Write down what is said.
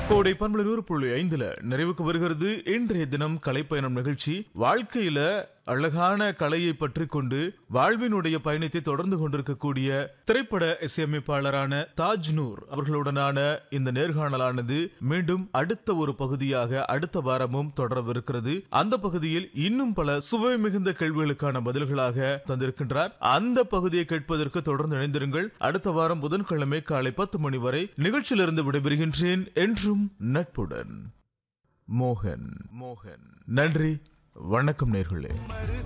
கோடை பண்பலை நூறு புள்ளி ஐந்துல நிறைவுக்கு வருகிறது இன்றைய தினம் கலைப்பயணம் நிகழ்ச்சி வாழ்க்கையில அழகான கலையை பற்றி கொண்டு வாழ்வினுடைய பயணத்தை தொடர்ந்து கொண்டிருக்கக்கூடிய திரைப்பட இசையமைப்பாளரான தாஜ் நூர் அவர்களுடனான இந்த நேர்காணலானது மீண்டும் அடுத்த ஒரு பகுதியாக அடுத்த வாரமும் தொடரவிருக்கிறது அந்த பகுதியில் இன்னும் பல சுவை மிகுந்த கேள்விகளுக்கான பதில்களாக தந்திருக்கின்றார் அந்த பகுதியை கேட்பதற்கு தொடர்ந்து இணைந்திருங்கள் அடுத்த வாரம் புதன்கிழமை காலை பத்து மணி வரை நிகழ்ச்சியிலிருந்து விடைபெறுகின்றேன் என்றும் நட்புடன் மோகன் மோகன் நன்றி வணக்கம் நேர்களே